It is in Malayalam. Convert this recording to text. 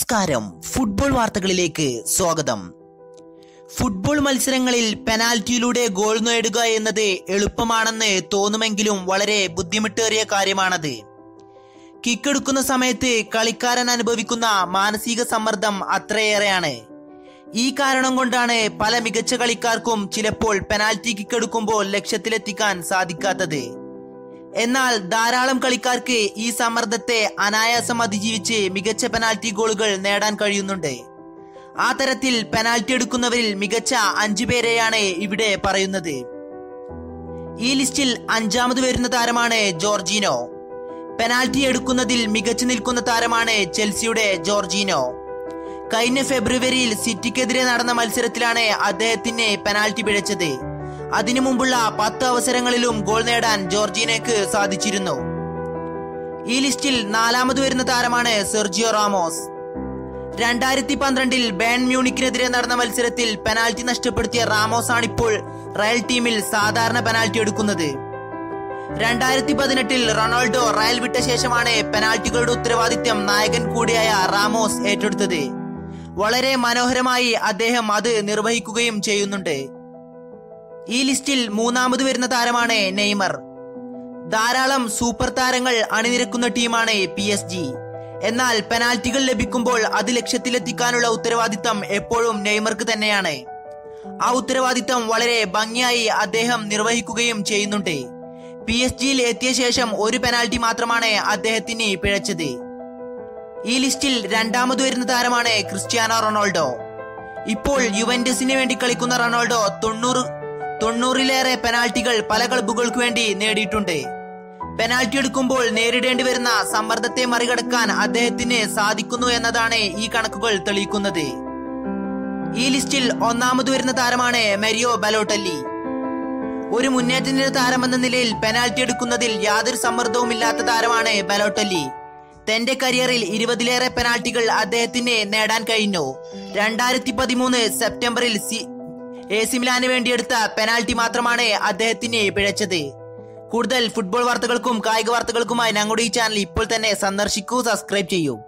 നമസ്കാരം ഫുട്ബോൾ വാർത്തകളിലേക്ക് സ്വാഗതം ഫുട്ബോൾ മത്സരങ്ങളിൽ പെനാൽറ്റിയിലൂടെ ഗോൾ നേടുക എന്നത് എളുപ്പമാണെന്ന് തോന്നുമെങ്കിലും വളരെ ബുദ്ധിമുട്ടേറിയ കാര്യമാണത് കിക്കെടുക്കുന്ന സമയത്ത് കളിക്കാരൻ അനുഭവിക്കുന്ന മാനസിക സമ്മർദ്ദം അത്രയേറെയാണ് ഈ കാരണം കൊണ്ടാണ് പല മികച്ച കളിക്കാർക്കും ചിലപ്പോൾ പെനാൽറ്റി കിക്കെടുക്കുമ്പോൾ ലക്ഷ്യത്തിലെത്തിക്കാൻ സാധിക്കാത്തത് എന്നാൽ ധാരാളം കളിക്കാർക്ക് ഈ സമ്മർദ്ദത്തെ അനായാസം അതിജീവിച്ച് മികച്ച പെനാൽറ്റി ഗോളുകൾ നേടാൻ കഴിയുന്നുണ്ട് ആ തരത്തിൽ പെനാൽറ്റി എടുക്കുന്നവരിൽ മികച്ച അഞ്ചു പേരെയാണ് ഇവിടെ പറയുന്നത് ഈ ലിസ്റ്റിൽ അഞ്ചാമത് വരുന്ന താരമാണ് ജോർജീനോ പെനാൽറ്റി എടുക്കുന്നതിൽ മികച്ചു നിൽക്കുന്ന താരമാണ് ചെൽസിയുടെ ജോർജീനോ കഴിഞ്ഞ ഫെബ്രുവരിയിൽ സിറ്റിക്കെതിരെ നടന്ന മത്സരത്തിലാണ് അദ്ദേഹത്തിന് പെനാൽറ്റി പിഴച്ചത് അതിനു മുമ്പുള്ള പത്ത് അവസരങ്ങളിലും ഗോൾ നേടാൻ ജോർജീനയ്ക്ക് സാധിച്ചിരുന്നു ഈ ലിസ്റ്റിൽ നാലാമത് വരുന്ന താരമാണ് സെർജിയോ റാമോസ് രണ്ടായിരത്തി പന്ത്രണ്ടിൽ ബാൻ മ്യൂണിക്കിനെതിരെ നടന്ന മത്സരത്തിൽ പെനാൽറ്റി നഷ്ടപ്പെടുത്തിയ റാമോസ് ആണിപ്പോൾ റയൽ ടീമിൽ സാധാരണ പെനാൽറ്റി എടുക്കുന്നത് രണ്ടായിരത്തി പതിനെട്ടിൽ റൊണാൾഡോ റയൽ വിട്ട ശേഷമാണ് പെനാൽറ്റികളുടെ ഉത്തരവാദിത്യം നായകൻ കൂടിയായ റാമോസ് ഏറ്റെടുത്തത് വളരെ മനോഹരമായി അദ്ദേഹം അത് നിർവഹിക്കുകയും ചെയ്യുന്നുണ്ട് ഈ ലിസ്റ്റിൽ മൂന്നാമത് വരുന്ന താരമാണ് നെയ്മർ ധാരാളം സൂപ്പർ താരങ്ങൾ അണിനിരക്കുന്ന ടീമാണ് പി എസ് ജി എന്നാൽ പെനാൽറ്റികൾ ലഭിക്കുമ്പോൾ അത് ലക്ഷ്യത്തിലെത്തിക്കാനുള്ള ഉത്തരവാദിത്തം എപ്പോഴും നെയ്മർക്ക് തന്നെയാണ് ആ ഉത്തരവാദിത്തം വളരെ ഭംഗിയായി അദ്ദേഹം നിർവഹിക്കുകയും ചെയ്യുന്നുണ്ട് പി എസ് ജിയിൽ എത്തിയ ശേഷം ഒരു പെനാൽറ്റി മാത്രമാണ് അദ്ദേഹത്തിന് പിഴച്ചത് ഈ ലിസ്റ്റിൽ രണ്ടാമത് വരുന്ന താരമാണ് ക്രിസ്ത്യാനോ റൊണാൾഡോ ഇപ്പോൾ യുവന്റസിന് വേണ്ടി കളിക്കുന്ന റൊണാൾഡോ തൊണ്ണൂറ് തൊണ്ണൂറിലേറെ പെനാൽറ്റികൾ പല ക്ലബുകൾക്ക് വേണ്ടി നേടിയിട്ടുണ്ട് പെനാൽറ്റി എടുക്കുമ്പോൾ നേരിടേണ്ടി വരുന്ന സമ്മർദ്ദത്തെ മറികടക്കാൻ അദ്ദേഹത്തിന് സാധിക്കുന്നു എന്നതാണ് ഈ കണക്കുകൾ തെളിയിക്കുന്നത് ഈ ലിസ്റ്റിൽ ഒന്നാമത് വരുന്ന താരമാണ് മെരിയോ ബലോട്ടല്ലി ഒരു മുന്നേറ്റ നിര താരമെന്ന നിലയിൽ പെനാൽറ്റി എടുക്കുന്നതിൽ യാതൊരു സമ്മർദ്ദവുമില്ലാത്ത താരമാണ് ബലോട്ടല്ലി തന്റെ കരിയറിൽ ഇരുപതിലേറെ പെനാൽറ്റികൾ അദ്ദേഹത്തിന് നേടാൻ കഴിഞ്ഞു രണ്ടായിരത്തി പതിമൂന്ന് സെപ്റ്റംബറിൽ സി എ സി മിലാന് വേണ്ടിയെടുത്ത പെനാൽറ്റി മാത്രമാണ് അദ്ദേഹത്തിന് പിഴച്ചത് കൂടുതൽ ഫുട്ബോൾ വാർത്തകൾക്കും കായിക വാർത്തകൾക്കുമായി ഞങ്ങളുടെ ഈ ചാനൽ ഇപ്പോൾ തന്നെ സന്ദർശിക്കൂ സബ്സ്ക്രൈബ് ചെയ്യൂ